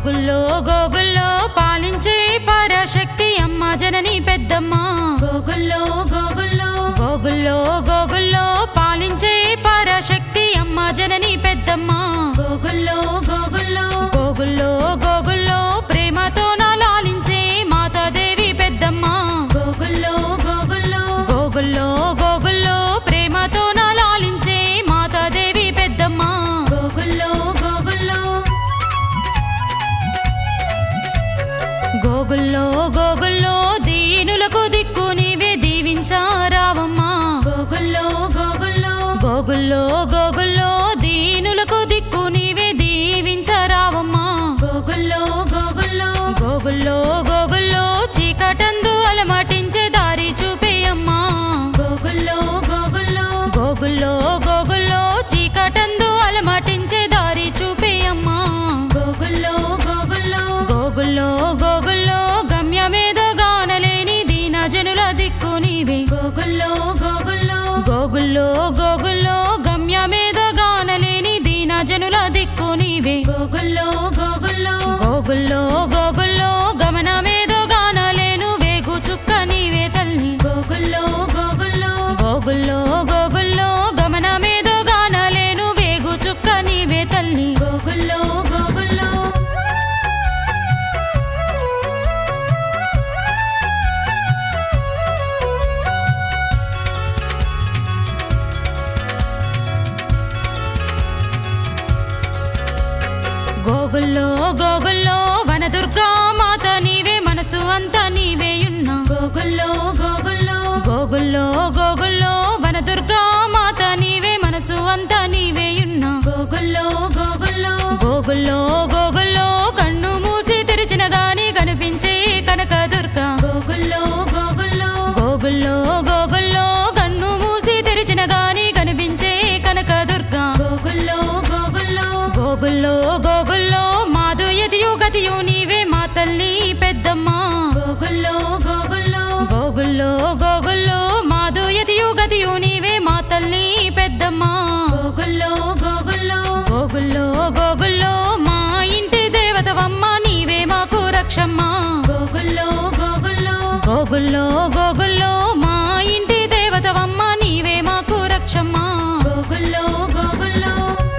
గోగుల్లో గోగుల్లో పాలించే పరాశక్తి అమ్మ జనని పెద్దమ్మ గోగుల్లో గోగుల్లో గోగుల్లో గోగుల్లో పాలించే పరాశక్తి అమ్మ జనని పెద్దమ్మ గోగుల్లో గోగుల్లో గోగుల్లో గోగుల్లో ప్రేమతో లాలించే మాతాదేవి పెద్దమ్మ గోగుల్లో గోగుల్లో గోగుల్లో గోగుల్లో ప్రేమతో లాలించే మాతాదేవి పెద్దమ్మ గోగుల్లో గోగుల్లో గోగుల్లో గోగుల్లో దీనులకు దిక్కు నీవే దీవించారావమ్మా గోగుల్లో గోగుల్లో గోగుల్లో గోగుల్లో దీనులకు దిక్కు నీవే దీవించరావమ్మా గోగుల్లో గోగుల్లో గోగుల్లో గోగుల్లో చీకటందు అలమటించే దారి చూపేయమ్మా గోగుల్లో గోగుల్లో గోగుల్లో గోగుల్లో చీకటందు అలమటించే దారి చూపేయమ్మా గోగుల్లో గోగుల్లో గోగుల్లో గోగుల్లో గమ్యమేదో గానలేని దీన జనుల దిక్కు నీవే గోగుల్లో గోగుల్లో గోగుల్లో గోగుల్లో గమ్యమేదో గానలేని దీన జనుల దిక్కు నీవే గోగుల్లో గోగుల్లో గోగుల్లో గోగుల్లో గమనమేదో గానలేను వేగు చుక్క నీవే తల్లి గోగుల్లో గోగుల్లో గోగుల్లో గోగుల్లో గమనమేదో గానలేను వేగు చుక్క నీవే తల్లి గోగుల్లో గోగుల్లో గోగుల్లో గోగుల్లో వనదుర్గా మాత నీవే మనసు అంతా నీవేయున్నా గోగుల్లో గోగుల్లో గోగుల్లో గోగుల్లో వనదుర్గా మాత నీవే మనసు అంతా నీవేయున్నా గోగుల్లో గోగుల్లో గోగుల్లో గోగుల్లో కన్ను మూసి తెరిచిన గాని కనిపించే కనకదుర్గ గోగుల్లో గోగుల్లో గోగుల్లో గోగుల్లో కన్ను మూసి తెరిచిన గాని కనిపించే కనకదుర్గ గోగుల్లో గోగుల్లో గోగుల్లో గోగుల్లో మాధు ఎదియు గతియు నీవే మా తల్లి పెద్దమ్మ గోగుల్లో గోగుల్లో గోగుల్లో గోగుల్లో మాధు ఎదియు గతియు నీవే మా తల్లి పెద్దమ్మ గోగుల్లో గోగుల్లో గోగుల్లో గోగుల్లో మా ఇంటి దేవతవమ్మ నీవే మాకు రక్షమ్మ గోగుల్లో గోగుల్లో గోగుల్లో గోగుల్లో మా ఇంటి దేవతవమ్మ నీవే మాకు రక్షమ్మ గోగుల్లో గోగుల్లో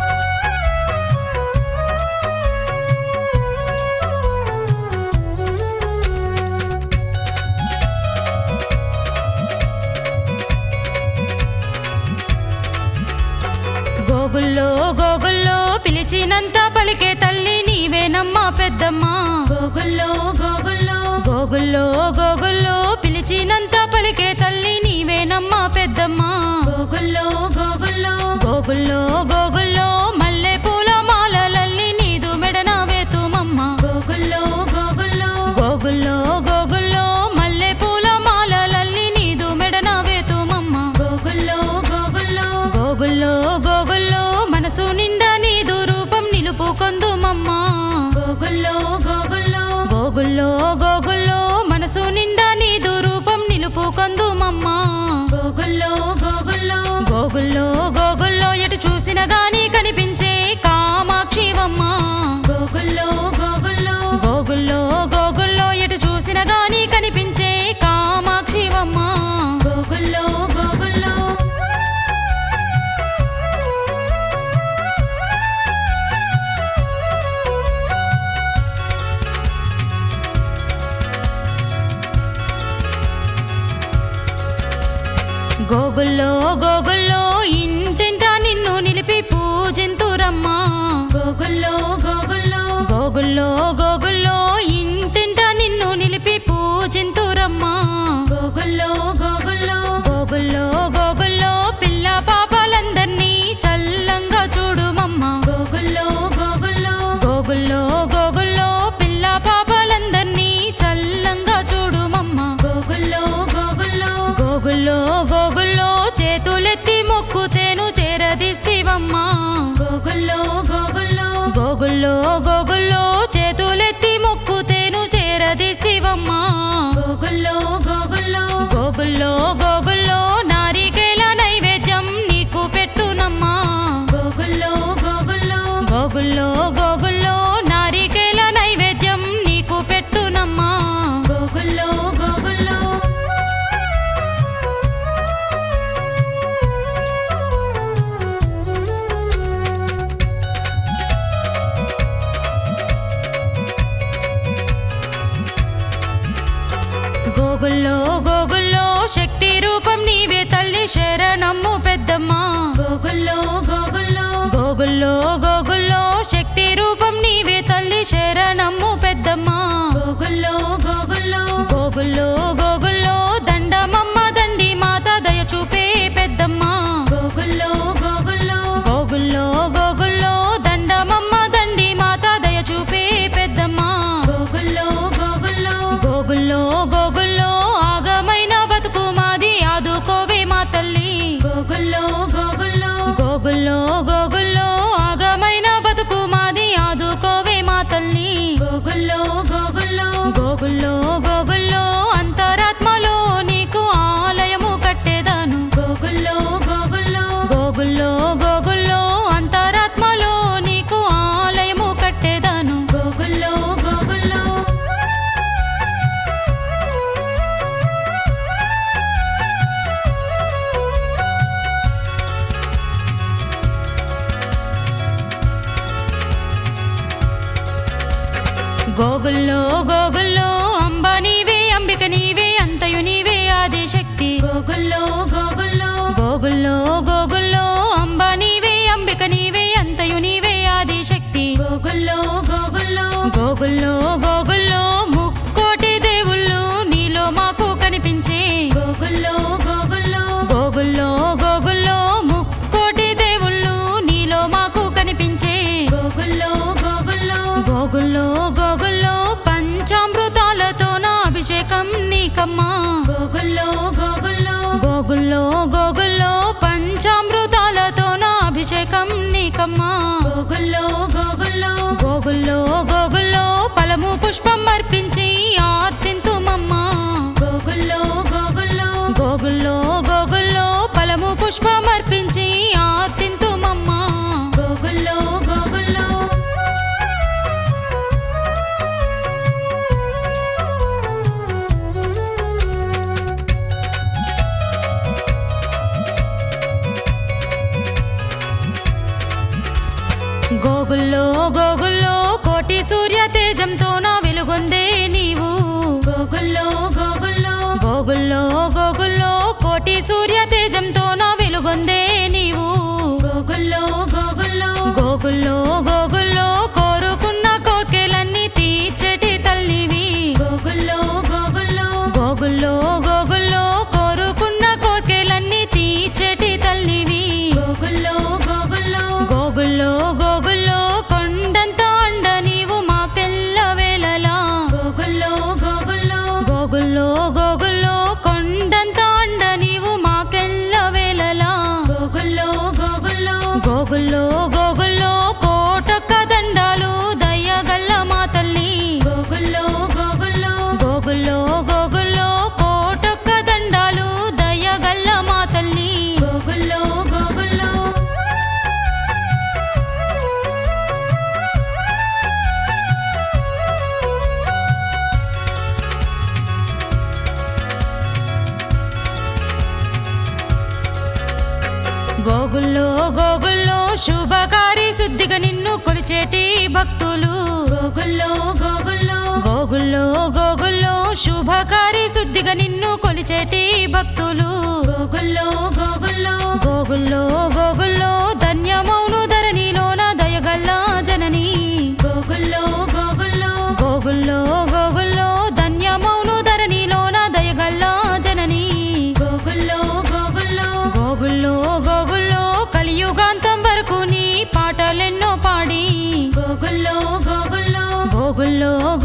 గోగుల్లో గోగుల్లో పిలిచినంత పలికే తల్లి నీవేనమ్మ పెద్దమ్మ గోగుల్లో గోగుల్లో గోగుల్లో గోగుల్లో పిలిచినంత పలికే తల్లి నీవేనమ్మ పెద్దమ్మ గోగుల్లో గోగుల్లో గోగుల్లో గోగుల్లో మల్లె పూల మాలలల్లి నీదు మెడన వేతుమమ్మ గోగుల్లో గోగుల్లో గోగుల్లో గోగుల్లో మల్లె పూల మాలలల్లి నీదు మెడన వేతుమమ్మ గోగుల్లో గోగుల్లో గోగుల్లో గోగుల్లో మనసు నిండా నీదు రూపం నిలుపుకొందుమమ్మ గోగుల్లో గోగుల్లో గోగుల్లో గోగుల్లో మనసు నిండా నీదు రూపం నిలుపుకొందుమమ్మ గోగుల్లో గోగుల్లో గోగుల్లో గోగుల్లో ఎటు చూసిన గాని కనిపించే కామాక్షివమ్మ గోగుల్లో గోగుల్లో గోగుల్లో గోగుల్లో ఎటు చూసిన గాని కనిపించే కామాక్షివమ్మ గోగుల్లో గోగుల్లో గోగుల్లో గోగుల్లో ఇంటింట నిన్ను నిలిపి పూజింతురమ్మా గోగుల్లో గోగుల్లో గోగుల్లో గోగుల్లో ఇంటింట నిన్ను నిలిపి పూజింతురమ్మా గోగుల్లో గోగుల్లో గోగుల్లో గోగుల్లో పిల్ల పాపలందర్నీ చల్లంగా చూడుమమ్మ గోగుల్లో గోగుల్లో గోగుల్లో గోగుల్లో పిల్ల పాపలందర్నీ చల్లంగా చూడుమమ్మ గోగుల్లో గోగుల్లో గోగుల్లో గోగుల్లో చేతులెత్తి మొక్కుతేను చేరదీస్తివమ్మా గోగుల్లో గోగుల్లో గోగుల్లో గోగుల్లో గోగుల్లో శక్తి రూపం నీవే తల్లి శరణమ్ము పెద్దమ్మ గోగుల్లో గోగుల్లో గోగుల్లో గోగుల్లో శక్తి రూపం నీవే తల్లి శరణమ్ము పెద్దమ్మ గోగుల్లో గోగుల్లో గోగుల్లో గోగుల్లో దండమమ్మ దండి మాత దయ చూపే పెద్దమ్మ గోగుల్లో గోగుల్లో గోగుల్లో గోగుల్లో దండమమ్మ దండి మాత దయ చూపే పెద్దమ్మ గోగుల్లో గోగుల్లో గోగుల్లో గోగుల్లో ఆగమైన బతుకు మాది ఆదుకోవే మా తల్లి గోగుల్లో గోగుల్లో గోగుల్లో గోగుల్లో ఆగమైన బతుకు మాది ఆదుకోవే మా తల్లి గోగుల్లో గోగుల్లో గోగుల్లో గోగుల్లో అంతరాత్మలో నీకు ఆలయము కట్టేదాను గోగుల్లో గోగుల్లో గోగుల్లో గోగుల్లో అంతరాత్మలో నీకు ఆలయము కట్టేదాను గోగుల్లో గోగుల్లో గోగుల్లో గోగుల్లో అంబ నీవే అంబిక నీవే అంతయు నీవే ఆది శక్తి గోగుల్లో గోగుల్లో గోగుల్లో గోగుల్లో అంబ నీవే అంబిక నీవే అంతయు నీవే ఆది శక్తి గోగుల్లో గోగుల్లో గోగుల్లో గోగుల్లో ముక్కోటి దేవుళ్ళు నీలో మాకు కనిపించే గోగుల్లో గోగుల్లో గోగుల్లో గోగుల్లో ముక్కోటి దేవుళ్ళు నీలో మాకు కనిపించే గోగుల్లో గోగుల్లో గోగుల్లో గోగుల్లో పంచామృతాలతో నా అభిషేకం నీకమ్మా గోగుల్లో గోగుల్లో గోగుల్లో గోగుల్లో పంచామృతాలతో నా అభిషేకం నీకమ్మా గోగుల్లో గోగుల్లో గోగుల్లో గోగుల్లో ఫలము పుష్పం అర్పించి ఆర్తింతుమమ్మా గోగుల్లో గోగుల్లో గోగుల్లో గోగుల్లో ఫలము పుష్పం అర్పించి ఆర్తింతుమమ్మా గోగుల్లో గోగుల్లో గోగుల్లో గోగుల్లో కోటి సూర్య తేజంతో నా వెలుగొందే నీవు గోగుల్లో గోగుల్లో గోగుల్లో గోగుల్లో కోటి సూర్య తేజంతో నా వెలుగొందే నీవు గోగుల్లో గోగుల్లో గోగుల్లో గోగుల్లో కోరుకున్న కోర్కెలన్నీ తీర్చేటి తల్లివి గోగుల్లో గోగుల్లో గోగుల్లో గోగుల్లో కోరుకున్న కోర్కెలన్నీ తీర్చేటి తల్లివి గోగుల్లో గోగుల్లో గోగుల్లో గోగుల్లో కొండంత అండ నీవు మాకెల్ల వేళలా గోగుల్లో గోగుల్లో గోగుల్లో గోగుల్లో కొండంత అండ నీవు మాకెల్ల వేళలా గోగుల్లో గోగుల్లో గోగుల్లో గోగుల్లో కోటొక్క దండాలు దయ్యగల్ల మా తల్లి గోగుల్లో గోగుల్లో గోగుల్లో గోగుల్లో కోటొక్క దండాలు దయ్యగల్ల మా తల్లి గోగుల్లో గోగుల్లో గోగుల్లో గోగుల్లో శుభకారి శుద్ధిగా నిన్ను కొలిచేటి భక్తులు గోగుల్లో గోగుల్లో గోగుల్లో గోగుల్లో శుభకారి శుద్ధిగా నిన్ను కొలిచేటి భక్తులు గోగుల్లో గోగుల్లో గోగుల్లో గోగుల్లో ధన్యమౌను ధరణిలోన దయగల్ల జనని గోగుల్లో గోగుల్లో గోగుల్లో గోగుల్లో ధన్యమౌను ధరణిలోన దయగల్ల జనని గోగుల్లో గోగుల్లో గోగుల్లో గోగుల్లో కలియుగాంతం వరకు నీ పాటలెన్నో పాడి గోగుల్లో గోగుల్లో గోగుల్లో